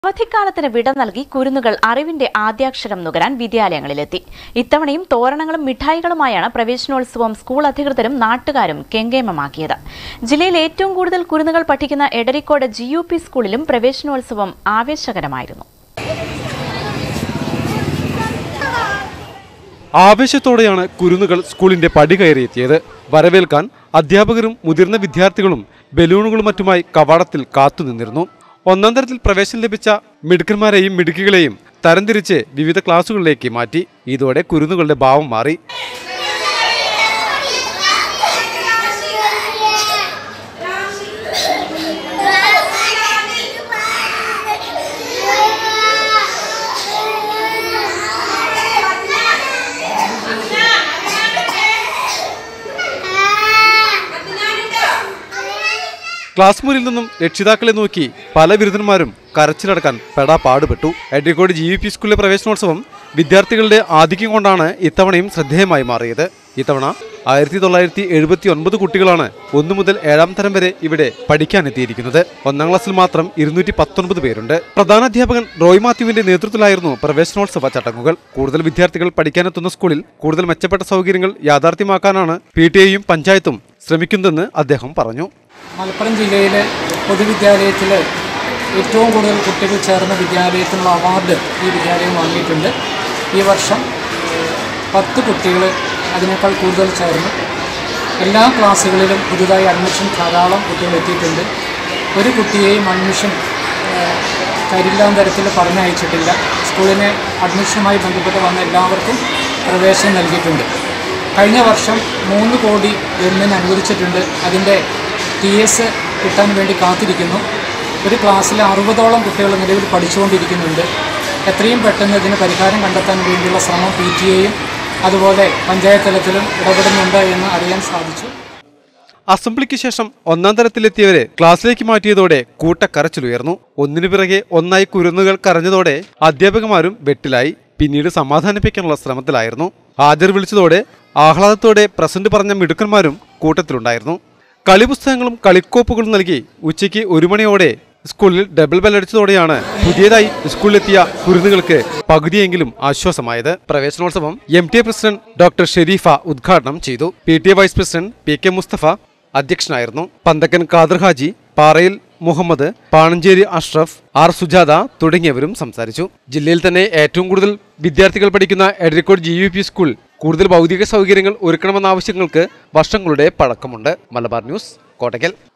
അവധിക്കാലത്തിന് വിട നൽകി കുരുന്നുകൾ അറിവിന്റെ ആദ്യാക്ഷരം നുകരാൻ വിദ്യാലയങ്ങളിലെത്തി ഇത്തവണയും തോരണങ്ങളും മിഠായികളുമായാണ് പ്രവേശനോത്സവം സ്കൂൾ അധികൃതരും നാട്ടുകാരും കെങ്കേമമാക്കിയത് ജില്ലയിൽ ഏറ്റവും കൂടുതൽ കുരുന്നുകൾ പഠിക്കുന്ന എടരിക്കോട് ജി യു പി സ്കൂളിലും പ്രവേശനോത്സവം ആവേശകരമായിരുന്നു ആവേശത്തോടെയാണ് കുരുന്നുകൾ സ്കൂളിന്റെ പടി കയറിയെത്തിയത് വരവേൽക്കാൻ അധ്യാപകരും മുതിർന്ന വിദ്യാർത്ഥികളും ബലൂണുകളും മറ്റുമായി കവാടത്തിൽ കാത്തുനിന്നിരുന്നു ഒന്നാം തരത്തിൽ പ്രവേശനം ലഭിച്ച മിടുക്കന്മാരെയും മിടുക്കികളെയും തരംതിരിച്ച് വിവിധ ക്ലാസുകളിലേക്ക് മാറ്റി ഇതോടെ കുരുന്നുകളുടെ ഭാവം മാറി ക്ലാസ് മുറിയിൽ നിന്നും രക്ഷിതാക്കളെ നോക്കി പല ബിരുദന്മാരും കരച്ചിലടക്കാൻ പെടാ പാടുപെട്ടു എഡ്രിക്കോട് ജി യു പി സ്കൂളിലെ പ്രവേശനോത്സവം വിദ്യാർത്ഥികളുടെ ആധിക്യം കൊണ്ടാണ് ഇത്തവണയും ശ്രദ്ധേയമായി മാറിയത് ഇത്തവണ ആയിരത്തി തൊള്ളായിരത്തി എഴുപത്തി ഒൻപത് കുട്ടികളാണ് ഒന്നു മുതൽ ഏഴാം തരം വരെ ഇവിടെ പഠിക്കാനെത്തിയിരിക്കുന്നത് ഒന്നാം ക്ലാസ്സിൽ മാത്രം ഇരുന്നൂറ്റി പത്തൊൻപത് പേരുണ്ട് പ്രധാനാധ്യാപകൻ റോയ് മാത്യുവിന്റെ നേതൃത്വത്തിലായിരുന്നു പ്രവേശനോത്സവ ചടങ്ങുകൾ കൂടുതൽ വിദ്യാർത്ഥികൾ പഠിക്കാനെത്തുന്ന സ്കൂളിൽ കൂടുതൽ മെച്ചപ്പെട്ട സൗകര്യങ്ങൾ യാഥാർത്ഥ്യമാക്കാനാണ് പി ടി എയും പഞ്ചായത്തും ശ്രമിക്കുന്നതെന്ന് അദ്ദേഹം പറഞ്ഞു മലപ്പുറം ജില്ലയിലെ പൊതുവിദ്യാലയത്തിൽ ഏറ്റവും കൂടുതൽ കുട്ടികൾ ചേർന്ന വിദ്യാലയത്തിനുള്ള അവാർഡ് ഈ വിദ്യാലയം വാങ്ങിയിട്ടുണ്ട് ഈ വർഷം പത്ത് കുട്ടികൾ അതിനേക്കാൾ കൂടുതൽ ചേർന്നു എല്ലാ ക്ലാസ്സുകളിലും പുതുതായി അഡ്മിഷൻ ധാരാളം കുട്ടികൾ എത്തിയിട്ടുണ്ട് ഒരു കുട്ടിയെയും അഡ്മിഷൻ ഏഹ്, കരില്ലാൻ തരത്തിൽ പറഞ്ഞയച്ചിട്ടില്ല സ്കൂളിന് അഡ്മിഷനുമായി ബന്ധപ്പെട്ട് വന്ന എല്ലാവർക്കും പ്രവേശനം നൽകിയിട്ടുണ്ട് കഴിഞ്ഞ വർഷം മൂന്ന് കോടി ഗവൺമെൻറ് അനുവദിച്ചിട്ടുണ്ട് അതിൻ്റെ ടി എസ് കിട്ടാൻ വേണ്ടി കാത്തിരിക്കുന്നു ഒരു ക്ലാസ്സിൽ അറുപതോളം കുട്ടികൾ നിലവിൽ പഠിച്ചുകൊണ്ടിരിക്കുന്നുണ്ട് എത്രയും പെട്ടെന്ന് ഇതിന് പരിഹാരം കണ്ടെത്താൻ വേണ്ടിയുള്ള ശ്രമം പി ടി എയും അതുപോലെ പഞ്ചായത്ത് തലത്തിലും ഇടപെടുന്നുണ്ട് എന്ന് അറിയാൻ സാധിച്ചു അസംബ്ലിക്ക് ശേഷം ഒന്നാം തരത്തിലെത്തിയവരെ ക്ലാസ്സിലേക്ക് മാറ്റിയതോടെ കൂട്ടക്കരച്ചിലുയർന്നു ഒന്നിനു പിറകെ ഒന്നായി കുരുന്നുകൾ കരഞ്ഞതോടെ അധ്യാപകന്മാരും വെട്ടിലായി പിന്നീട് സമാധാനിപ്പിക്കാനുള്ള ശ്രമത്തിലായിരുന്നു ഹാജർ വിളിച്ചതോടെ ആഹ്ലാദത്തോടെ പ്രസന്റ് പറഞ്ഞ മിടുക്കന്മാരും കൂട്ടത്തിലുണ്ടായിരുന്നു കളിപുസ്തകങ്ങളും കളിക്കോപ്പുകളും നൽകി ഉച്ചയ്ക്ക് ഒരു മണിയോടെ സ്കൂളിൽ ഡബിൾ ബെല്ലടിച്ചതോടെയാണ് പുതിയതായി സ്കൂളിലെത്തിയ കുരുന്നുകൾക്ക് പകുതിയെങ്കിലും ആശ്വാസമായത് പ്രവേശനോത്സവം M T A president doctor Sherifa ഉദ്ഘാടനം ചെയ്തു P T A vice president P K Mustafa അധ്യക്ഷനായിരുന്നു പന്തക്കൻ ഖാദർ ഹാജി പാറയിൽ മുഹമ്മദ് പാണഞ്ചേരി അഷ്റഫ് ആർ സുജാത തുടങ്ങിയവരും സംസാരിച്ചു ജില്ലയിൽ തന്നെ ഏറ്റവും കൂടുതൽ വിദ്യാർത്ഥികൾ പഠിക്കുന്ന Edarikode G U P school കൂടുതൽ ഭൗതിക സൗകര്യങ്ങൾ ഒരുക്കണമെന്ന ആവശ്യങ്ങൾക്ക് വർഷങ്ങളുടെ പഴക്കമുണ്ട് മലബാർ ന്യൂസ് കോട്ടയ്ക്കൽ